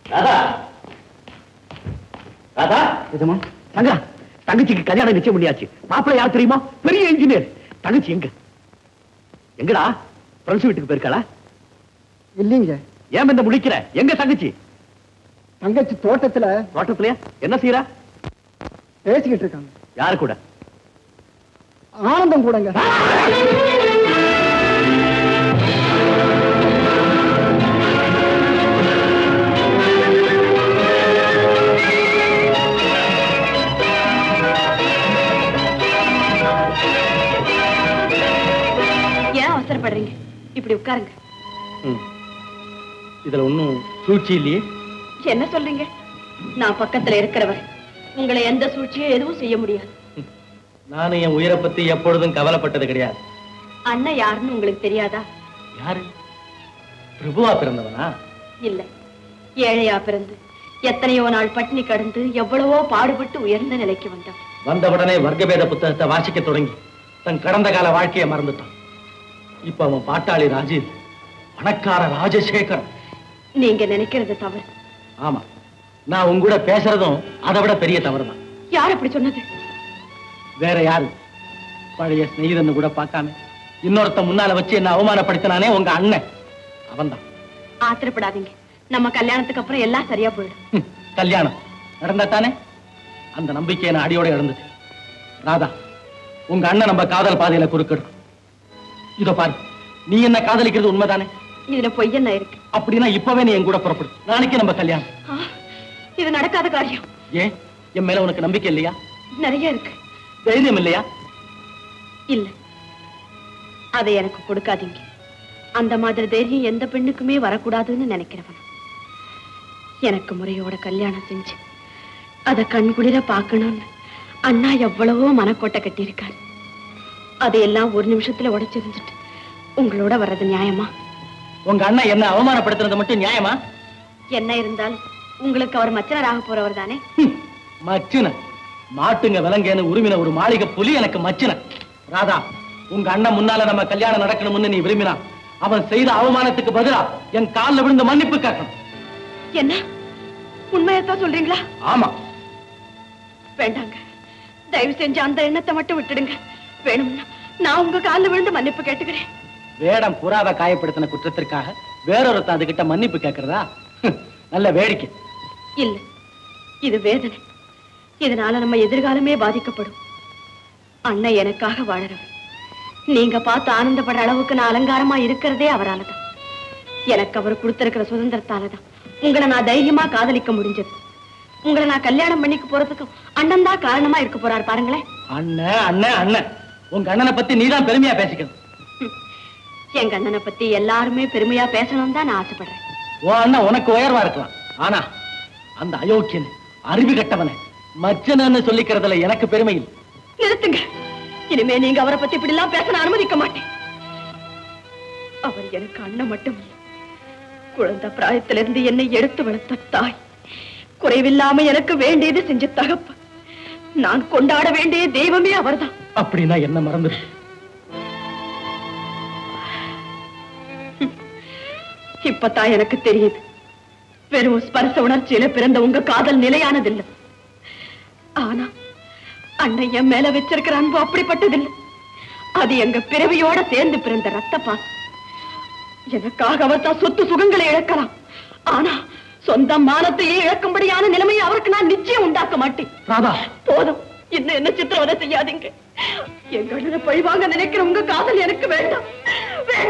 ராதா ராதா நிஜமா தங்கா தங்கச்சிக்கு கல்யாணம் நிச்சயம் பண்ணியாச்சு மாப்பிள்ளை யார் தெரியுமா பெரிய இன்ஜினியர் தங்கச்சி எங்க எங்கடா ஃப்ரெண்ட்ஸ் வீட்டுக்கு போயிருக்காளா இல்லைங்க ஏன் இந்த முடிக்கிற எங்க தங்கச்சி தங்கச்சி தோட்டத்துல தோட்டத்திலயா என்ன செய்யறா பேசிக்கிட்டு இருக்காங்க யாரு கூட ஆனந்தம் கூடங்க ஏன் அவசரப்படுறீங்க இப்படி உட்காருங்க இதுல ஒண்ணும் சூழ்ச்சி இல்லையே என்ன சொல்றீங்க நான் பக்கத்துல இருக்கிறவர் உங்களை எந்த சூழ்ச்சியும் எதுவும் செய்ய முடியாது நானும் என் உயிரை பத்தி எப்பொழுதும் கவலைப்பட்டது கிடையாது அண்ணன் யாருன்னு உங்களுக்கு தெரியாதா யாரு பிரபுவா பிறந்தவனா இல்ல ஏழையா பிறந்து எத்தனையோ நாள் பட்டினி கடந்து எவ்வளவோ பாடுபட்டு உயர்ந்த நிலைக்கு வந்தவர் வந்தவுடனே வர்க்கபேத புத்தகத்தை வாசிக்க தொடங்கி தன் கடந்த கால வாழ்க்கையை மறந்துட்டான் இப்ப அவன் பாட்டாளி ராஜீவ் பணக்கார ராஜசேகர் நீங்க நினைக்கிறது தவறு ஆமா நான் உங்க கூட பேசுறதும் அதை விட பெரிய தவறுதான் யார் அப்படி சொன்னது வேற யாரு பழைய சிநேகிதன்னு கூட பார்க்காம இன்னொருத்த முன்னால வச்சு என்ன அவமானப்படுத்தினானே உங்க அண்ணன் அவன்தான் ஆத்திரப்படாதீங்க நம்ம கல்யாணத்துக்கு அப்புறம் எல்லாம் சரியா போயிடும் ஹம், கல்யாணம் நடந்தாத்தானே அந்த நம்பிக்கையை நான் அடியோட இழந்தது ராதா உங்க அண்ணன் நம்ம காதல் பாதையில குறுக்கிடும் இதோ பாரு நீ என்ன காதலிக்கிறது உண்மைதானே இதுல பொய் என்ன இருக்கு அப்படின்னா இப்பவே நீ என் கூட புறப்படு நாளைக்கு நம்ம கல்யாணம் ஆ, இது நடக்காத காரியம் ஏன் என் மேல உனக்கு நம்பிக்கை இல்லையா நிறைய இருக்கு தைரியம் இல்லையா இல்ல அதை எனக்கு கொடுக்காதீங்க அந்த மாதிரி தைரியம் எந்த பெண்ணுக்குமே வரக்கூடாதுன்னு நினைக்கிறவன் எனக்கு முறையோட கல்யாணம் செஞ்சு அத கண்குளிர பார்க்கணும்னு அண்ணா எவ்வளவோ மனக்கோட்டை கட்டியிருக்காரு அதையெல்லாம் ஒரு நிமிஷத்துல உடைச்சிருந்துட்டு உங்களோட வர்றது நியாயமா உங்க அண்ணன் என்ன அவமானப்படுத்துறது மட்டும் நியாயமா என்ன இருந்தாலும் உங்களுக்கு அவர் மச்சனராக போறவர் தானே ஹம், மச்சின மாட்டுங்க விலங்கேன்னு உரிமின ஒரு மாளிகை புலி எனக்கு மச்சின ராதா உங்க அண்ணன் முன்னால நம்ம கல்யாணம் நடக்கணும்னு நீ விரும்பினா அவன் செய்த அவமானத்துக்கு பதிலா என் கால்ல விழுந்து மன்னிப்பு கேட்கணும் என்ன உண்மையத்தான் சொல்றீங்களா ஆமா வேண்டாங்க தயவு செஞ்சு அந்த எண்ணத்தை மட்டும் விட்டுடுங்க வேணும்னா நான் உங்க காலில் விழுந்து மன்னிப்பு கேட்டுக்கிறேன் வேடம் புறாவை காயப்படுத்தின குற்றத்திற்காக வேறொருத்தன் அதுகிட்ட மன்னிப்பு கேட்கறதா ஹம், நல்ல வேடிக்கை இல்ல இது வேதனை இதனால நம்ம எதிர்காலமே பாதிக்கப்படும் அண்ணன் எனக்காக வாழறவர் நீங்க பார்த்து ஆனந்தப்படுற அளவுக்கு நான் அலங்காரமா இருக்கிறதே அவராலதான் எனக்கு அவர் கொடுத்திருக்கிற சுதந்திரத்தாலதான் உங்களை நான் தைரியமா காதலிக்க முடிஞ்சது உங்களை நான் கல்யாணம் பண்ணிக்க போறதுக்கு அண்ணன் தான் காரணமா இருக்க போறாரு பாருங்களேன் அண்ணன் அண்ணன் அண்ணன் உங்க அண்ணனை பத்தி நீதான் பெருமையா பேசிக்கணும் எங்க அண்ணனை பத்தி எல்லாருமே பெருமையா பேசணும் தான் நான் ஆசைப்படுறேன் உன் அண்ணன் உனக்கு உயர்வா இருக்கலாம் ஆனா அந்த அயோக்கியன் அறிவு கட்டவனை மச்சனன்னு சொல்லிக்கிறதுல எனக்கு பெருமை இல்லை நிறுத்துங்க இனிமே நீங்க அவரை பத்தி இப்படி எல்லாம் பேச நான் அனுமதிக்க மாட்டேன் அவர் எனக்கு அண்ணன் மட்டும் இல்ல குழந்தை பிராயத்திலிருந்து என்னை எடுத்து வளர்த்த தாய் குறைவில்லாம எனக்கு வேண்டியது செஞ்ச தகப்ப நான் கொண்டாட வேண்டிய தெய்வமே அவர்தான் அப்படின்னா என்ன மறந்துடு இப்பதான் எனக்கு தெரியுது வெறும் ஸ்பர்ச உணர்ச்சியில பிறந்த உங்க காதல் நிலையானதில்லை ஆனா அண்ணன் என் மேல வச்சிருக்கிற அன்பு அப்படிப்பட்டதில்லை அது எங்க பிறவியோட சேர்ந்து பிறந்த ரத்த பாசம் எனக்காக அவர் தான் சொத்து சுகங்களை இழக்கலாம் ஆனா சொந்த மானத்தையே இழக்கும்படியான நிலைமையை அவருக்கு நான் நிச்சயம் உண்டாக்க மாட்டேன் ராதா போதும் இன்னும் என்ன சித்திரவதை செய்யாதீங்க எங்க அண்ணனை பழிவாங்க நினைக்கிற உங்க காதல் எனக்கு வேண்டாம் வேண்டாம்